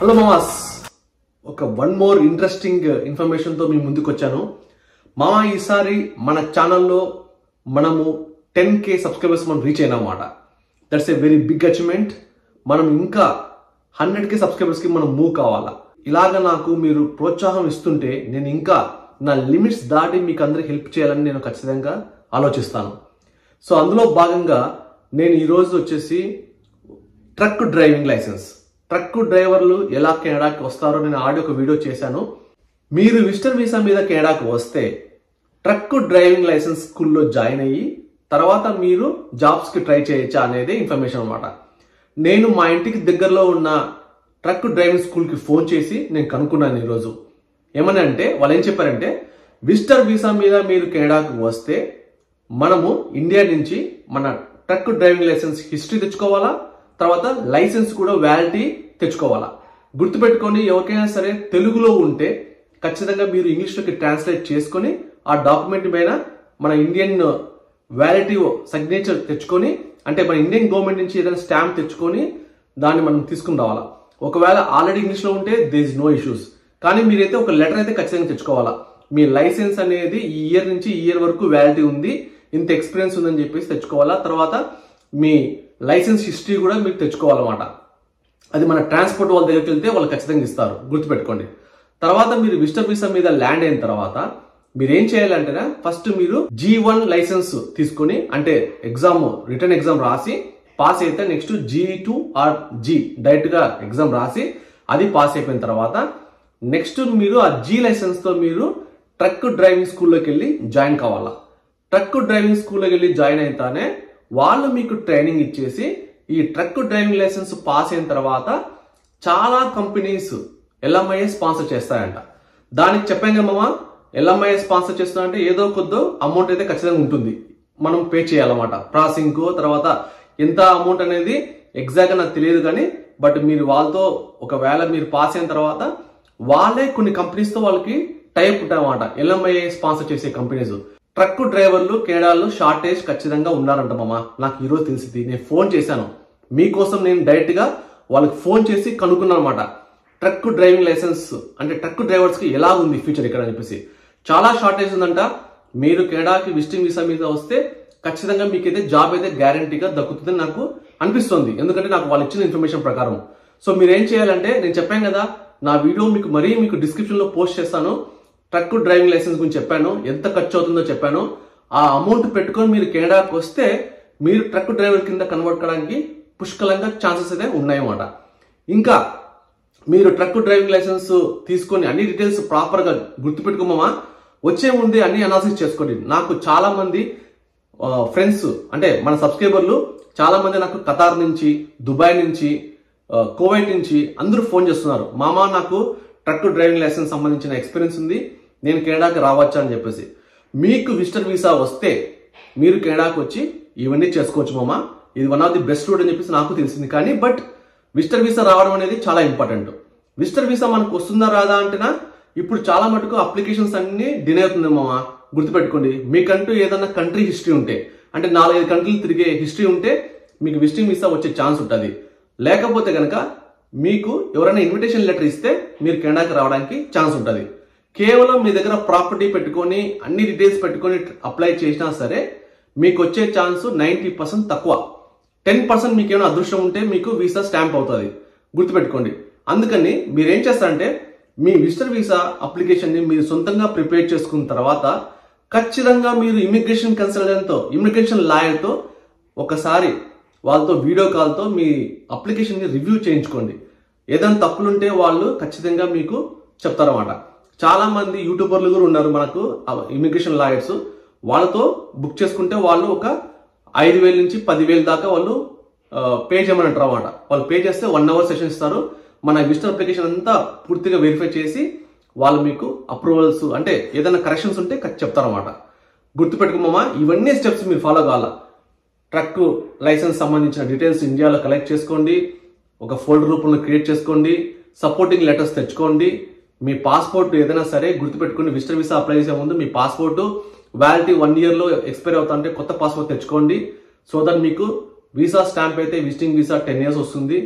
hello మామాస్ ఒక one more interesting information తో మీ ముందుకు వచ్చాను మామా ఈసారి మన ఛానల్లో మనము టెన్ కే సబ్స్క్రైబర్స్ మనం రీచ్ అయినమాట that's a very big achievement మనం ఇంకా హండ్రెడ్ కే సబ్స్క్రైబర్స్ కి మనం మూవ్ కావాలా ఇలాగ నాకు మీరు ప్రోత్సాహం ఇస్తుంటే నేను ఇంకా నా లిమిట్స్ దాటి మీకు అందరికి హెల్ప్ చేయాలని నేను ఖచ్చితంగా ఆలోచిస్తాను సో అందులో భాగంగా నేను ఈరోజు వచ్చేసి ట్రక్ డ్రైవింగ్ లైసెన్స్ ట్రక్ డ్రైవర్లు ఎలా కెనడాకి వస్తారో నేను ఆడియో ఒక వీడియో చేశాను మీరు విజిటర్ వీసా మీద కెనడాకి వస్తే ట్రక్ డ్రైవింగ్ లైసెన్స్ స్కూల్లో జాయిన్ అయ్యి తర్వాత మీరు జాబ్స్కి ట్రై చేయొచ్చా అనేది ఇన్ఫర్మేషన్ అనమాట నేను మా ఇంటికి దగ్గరలో ఉన్న ట్రక్ డ్రైవింగ్ స్కూల్కి ఫోన్ చేసి నేను కనుక్కున్నాను ఈరోజు ఏమని అంటే వాళ్ళు ఏం చెప్పారంటే విజిటర్ వీసా మీద మీరు కెనడాకు వస్తే మనము ఇండియా నుంచి మన ట్రక్ డ్రైవింగ్ లైసెన్స్ హిస్టరీ తెచ్చుకోవాలా తర్వాత లైసెన్స్ కూడా వ్యాలిటీ తెచ్చుకోవాలా గుర్తుపెట్టుకోండి ఎవరికైనా సరే తెలుగులో ఉంటే ఖచ్చితంగా మీరు ఇంగ్లీష్లోకి ట్రాన్స్లేట్ చేసుకొని ఆ డాక్యుమెంట్ పైన మన ఇండియన్ వ్యాలిటీ సిగ్నేచర్ తెచ్చుకొని అంటే మన ఇండియన్ గవర్నమెంట్ నుంచి ఏదైనా స్టాంప్ తెచ్చుకొని దాన్ని మనం తీసుకుని రావాలా ఒకవేళ ఆల్రెడీ ఇంగ్లీష్లో ఉంటే దే ఇస్ నో ఇష్యూస్ కానీ మీరైతే ఒక లెటర్ అయితే ఖచ్చితంగా తెచ్చుకోవాలా మీ లైసెన్స్ అనేది ఈ ఇయర్ నుంచి ఈ ఇయర్ వరకు వ్యాలిటీ ఉంది ఇంత ఎక్స్పీరియన్స్ ఉందని చెప్పేసి తెచ్చుకోవాలా తర్వాత మీ లైసెన్స్ హిస్టరీ కూడా మీరు తెచ్చుకోవాలన్నమాట అది మన ట్రాన్స్పోర్ట్ వాళ్ళ దగ్గరికి వెళ్తే వాళ్ళు ఖచ్చితంగా ఇస్తారు గుర్తుపెట్టుకోండి తర్వాత మీరు విజిటర్ వీసా మీద ల్యాండ్ అయిన తర్వాత మీరు ఏం చేయాలంటే ఫస్ట్ మీరు జీ వన్ లైసెన్స్ తీసుకొని అంటే ఎగ్జామ్ రిటర్న్ ఎగ్జామ్ రాసి పాస్ అయితే next G two R G direct గా ఎగ్జామ్ రాసి అది పాస్ అయిపోయిన తర్వాత నెక్స్ట్ మీరు ఆ జీ లైసెన్స్ తో మీరు ట్రక్ డ్రైవింగ్ స్కూల్లోకి వెళ్ళి జాయిన్ కావాలా ట్రక్ డ్రైవింగ్ స్కూల్లోకి వెళ్ళి జాయిన్ అయితేనే వాళ్ళు మీకు ట్రైనింగ్ ఇచ్చేసి ఈ ట్రక్ డ్రైవింగ్ లైసెన్స్ పాస్ అయిన తర్వాత చాలా కంపెనీస్ ఎల్ఎంఐఏ స్పాన్సర్ చేస్తాయంట దానికి చెప్పాం కమ్మా ఎల్ఎంఐఏ స్పాన్సర్ చేస్తారంటే ఏదో కొద్దో అమౌంట్ అయితే ఖచ్చితంగా ఉంటుంది మనం పే చేయాలన్నమాట ప్రాసెసింగ్ తర్వాత ఎంత అమౌంట్ అనేది ఎగ్జాక్ట్గా నాకు తెలియదు కానీ బట్ మీరు వాళ్ళతో ఒకవేళ మీరు పాస్ అయిన తర్వాత వాళ్ళే కొన్ని కంపెనీస్తో వాళ్ళకి టైప్ ఉంటాయన్నమాట ఎల్ఎంఐఏ స్పాన్సర్ చేసే కంపెనీస్ ట్రక్ డ్రైవర్లు కేడాల్లో షార్టేజ్ ఖచ్చితంగా ఉన్నారంట మామ నాకు ఈరోజు తెలిసింది నేను ఫోన్ చేశాను మీకోసం నేను డైరెక్ట్ గా వాళ్ళకి ఫోన్ చేసి కనుక్కున్నాను అనమాట ట్రక్ డ్రైవింగ్ లైసెన్స్ అంటే ట్రక్ డ్రైవర్స్ కి ఎలా ఉంది ఫ్యూచర్ ఇక్కడ అని చెప్పేసి చాలా షార్టేజ్ ఉందంట మీరు కెనడాకి విజిటింగ్ వీసా మీద వస్తే ఖచ్చితంగా మీకైతే జాబ్ అయితే గ్యారంటీగా దక్కుతుందని నాకు అనిపిస్తుంది ఎందుకంటే నాకు వాళ్ళు ఇచ్చిన ఇన్ఫర్మేషన్ ప్రకారం సో మీరు ఏం చేయాలంటే నేను చెప్పాను కదా నా వీడియో మీకు మరీ మీకు డిస్క్రిప్షన్ లో పోస్ట్ చేస్తాను ట్రక్ డ్రైవింగ్ లైసెన్స్ గురించి చెప్పాను ఎంత ఖర్చు అవుతుందో చెప్పాను ఆ అమౌంట్ పెట్టుకొని మీరు కెనడాకి వస్తే మీరు ట్రక్ డ్రైవర్ కింద కన్వర్ట్ కావడానికి పుష్కలంగా ఛాన్సెస్ అయితే ఉన్నాయన్నమాట ఇంకా మీరు ట్రక్ డ్రైవింగ్ లైసెన్స్ తీసుకొని అన్ని డీటెయిల్స్ ప్రాపర్ గా గుర్తుపెట్టుకోమా వచ్చే ముందే అన్ని అనాలిసిస్ చేసుకోండి నాకు చాలా మంది ఫ్రెండ్స్ అంటే మన సబ్స్క్రైబర్లు చాలా మంది నాకు కతార్ నుంచి దుబాయ్ నుంచి ఆ, కువైట్ నుంచి అందరూ ఫోన్ చేస్తున్నారు మామా నాకు ట్రక్ డ్రైవింగ్ లైసెన్స్ సంబంధించిన ఎక్స్పీరియన్స్ ఉంది నేను కెనడాకి రావచ్చా అని చెప్పేసి మీకు విజిటర్ వీసా వస్తే మీరు కెనడాకి వచ్చి ఇవన్నీ చేసుకోవచ్చు మామా ఇది one of the best route అని చెప్పేసి నాకు తెలిసింది కానీ బట్ విజిటర్ వీసా రావడం అనేది చాలా ఇంపార్టెంట్ విజిటర్ వీసా మనకు వస్తుందా రాదా అంటేనా ఇప్పుడు చాలా మటుకు అప్లికేషన్స్ అన్ని డినే అవుతుంది మామ గుర్తుపెట్టుకోండి మీకంటూ ఏదైనా కంట్రీ హిస్టరీ ఉంటే అంటే నాలుగైదు కంట్రీలు తిరిగే హిస్టరీ ఉంటే మీకు విజిటింగ్ వీసా వచ్చే ఛాన్స్ ఉంటుంది లేకపోతే కనుక మీకు ఎవరైనా ఇన్విటేషన్ లెటర్ ఇస్తే మీరు కెనడాకి రావడానికి ఛాన్స్ ఉంటుంది కేవలం మీ దగ్గర ప్రాపర్టీ పెట్టుకొని అన్ని డీటెయిల్స్ పెట్టుకొని అప్లై చేసినా సరే మీకు వచ్చే ఛాన్స్ నైంటీ పర్సెంట్ తక్కువ టెన్ పర్సెంట్ మీకు ఏమైనా అదృష్టం ఉంటే మీకు వీసా స్టాంప్ అవుతుంది గుర్తుపెట్టుకోండి అందుకని మీరు ఏం చేస్తారంటే మీ విజిటర్ వీసా అప్లికేషన్ ని మీరు సొంతంగా ప్రిపేర్ చేసుకున్న తర్వాత ఖచ్చితంగా మీరు ఇమిగ్రేషన్ కన్సల్టెంట్ తో ఇమిగ్రేషన్ లాయర్ తో ఒకసారి వాళ్ళతో వీడియో కాల్తో మీ అప్లికేషన్ ని రివ్యూ చేయించుకోండి ఏదైనా తప్పులుంటే వాళ్ళు ఖచ్చితంగా మీకు చెప్తారన్నమాట చాలా మంది యూట్యూబర్లు కూడా ఉన్నారు మనకు ఇమిగ్రేషన్ లాయర్స్ వాళ్ళతో బుక్ చేసుకుంటే వాళ్ళు ఒక ఐదు వేల నుంచి పదివేలు దాకా వాళ్ళు పే చేయమని అంటారు అన్నమాట వాళ్ళు పే చేస్తే వన్ అవర్ సెషన్ ఇస్తారు మన విజిటర్ అప్లికేషన్ అంతా పూర్తిగా వెరిఫై చేసి వాళ్ళు మీకు అప్రూవల్స్ అంటే ఏదైనా కరెక్షన్స్ ఉంటే చెప్తారన్నమాట గుర్తుపెట్టుకోమమ్మా ఇవన్నీ స్టెప్స్ మీరు ఫాలో కావాలా ట్రక్ లైసెన్స్ సంబంధించిన డీటెయిల్స్ ఇండియాలో కలెక్ట్ చేసుకోండి ఒక ఫోల్డర్ రూపంలో క్రియేట్ చేసుకోండి సపోర్టింగ్ లెటర్స్ తెచ్చుకోండి మీ పాస్పోర్ట్ ఏదైనా సరే గుర్తుపెట్టుకోండి విజిటర్ వీసా అప్లై చేసే ముందు మీ పాస్పోర్ట్ వ్యాలిటీ వన్ ఇయర్ లో ఎక్స్పైర్ అవుతా అంటే కొత్త పాస్పోర్ట్ తెచ్చుకోండి సో దట్ మీకు వీసా స్టాంప్ అయితే విజిటింగ్ వీసా టెన్ ఇయర్స్ వస్తుంది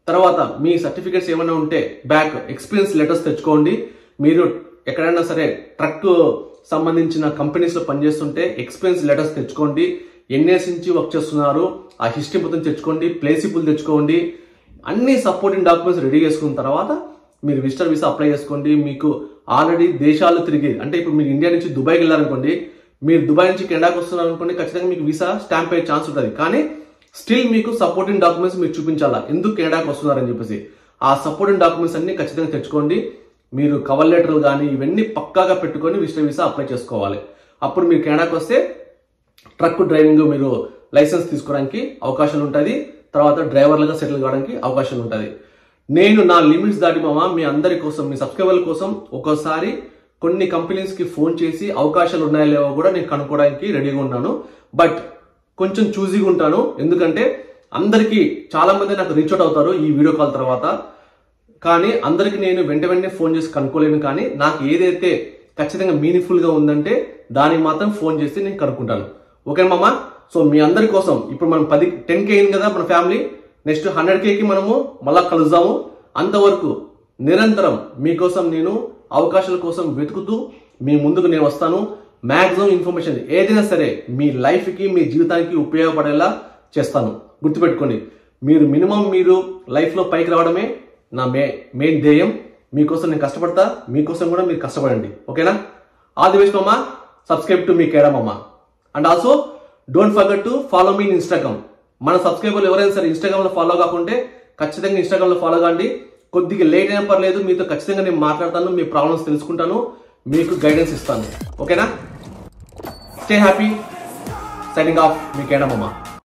తర్వాత మీ సర్టిఫికేట్స్ ఏమైనా ఉంటే బ్యాక్ ఎక్స్పీరియన్స్ లెటర్స్ తెచ్చుకోండి మీరు ఎక్కడైనా సరే ట్రక్ సంబంధించిన కంపెనీస్ లో పనిచేస్తుంటే ఎక్స్పీరియన్స్ లెటర్స్ తెచ్చుకోండి ఎన్ఏస్ నుంచి వర్క్ చేస్తున్నారు ఆ హిస్టరీ మొత్తం తెచ్చుకోండి ప్లేసిబుల్ తెచ్చుకోండి అన్ని సపోర్టింగ్ డాక్యుమెంట్స్ రెడీ చేసుకున్న తర్వాత మీరు విజిటర్ వీసా అప్లై చేసుకోండి మీకు ఆల్రెడీ దేశాలు తిరిగి అంటే ఇప్పుడు మీరు ఇండియా నుంచి దుబాయ్కి వెళ్ళారనుకోండి మీరు దుబాయ్ నుంచి కెనడాకి వస్తున్నారు అనుకోండి ఖచ్చితంగా మీకు వీసా స్టాంప్ అయ్యే ఛాన్స్ ఉంటుంది కానీ స్టిల్ మీకు సపోర్టింగ్ డాక్యుమెంట్స్ మీరు చూపించాలా ఎందుకు కెనడాకి వస్తున్నారని చెప్పేసి ఆ సపోర్టింగ్ డాక్యుమెంట్స్ అన్ని ఖచ్చితంగా తెచ్చుకోండి మీరు కవర్ లెటర్లు కానీ ఇవన్నీ పక్కాగా పెట్టుకొని విజిటర్ వీసా అప్లై చేసుకోవాలి అప్పుడు మీరు కెనడాకి వస్తే ట్రక్ డ్రైవింగ్ మీరు లైసెన్స్ తీసుకోవడానికి అవకాశం ఉంటుంది తర్వాత డ్రైవర్లుగా సెటిల్ కావడానికి అవకాశం ఉంటుంది నేను నా లిమిట్స్ దాటి మామ మీ అందరి కోసం మీ సబ్స్క్రైబర్ల కోసం ఒక్కోసారి కొన్ని కంపెనీస్ కి ఫోన్ చేసి అవకాశాలు ఉన్నాయో లేవో కూడా నేను కనుక్కోవడానికి రెడీగా ఉన్నాను బట్ కొంచెం చూజీగా ఉంటాను ఎందుకంటే అందరికీ చాలా మంది నాకు రీచ్ అవుట్ అవుతారు ఈ వీడియో కాల్ తర్వాత కానీ అందరికి నేను వెంట వెంటనే ఫోన్ చేసి కనుక్కోలేను కానీ నాకు ఏదైతే ఖచ్చితంగా మీనింగ్ఫుల్ గా ఉందంటే దానికి మాత్రం ఫోన్ చేసి నేను కనుక్కుంటాను ఓకే మామ సో మీ అందరి కోసం ఇప్పుడు మనం పది టెన్ కే అయింది కదా మన ఫ్యామిలీ నెక్స్ట్ హండ్రెడ్ కేకి మనము మళ్ళా కలుద్దాము అంతవరకు నిరంతరం మీకోసం నేను అవకాశాల కోసం వెతుకుతూ మీ ముందుకు నేను వస్తాను మాక్సిమం ఇన్ఫర్మేషన్ ఏదైనా సరే మీ లైఫ్ కి మీ జీవితానికి ఉపయోగపడేలా చేస్తాను గుర్తుపెట్టుకోండి మీరు మినిమం మీరు లైఫ్ లో పైకి రావడమే నా మే మెయిన్ ధ్యేయం మీకోసం నేను కష్టపడతా మీకోసం కూడా మీరు కష్టపడండి ఓకేనా ఆల్ ది బెస్ట్ మామా సబ్స్క్రైబ్ టు మీ కేరా మామా and also don't forget to follow మీ ఇన్ ఇన్స్టాగ్రామ్ మన సబ్స్క్రైబర్లు ఎవరైనా సరే ఇన్స్టాగ్రామ్ లో ఫాలో కాకుంటే ఖచ్చితంగా ఇన్స్టాగ్రామ్ లో ఫాలో కాండి కొద్దిగా లేట్ అయినా పర్లేదు మీతో ఖచ్చితంగా నేను మాట్లాడతాను మీ ప్రాబ్లమ్స్ తెలుసుకుంటాను మీకు గైడెన్స్ ఇస్తాను ఓకేనా స్టే హ్యాపీ సైనింగ్ ఆఫ్ మీ కేడమమ్మ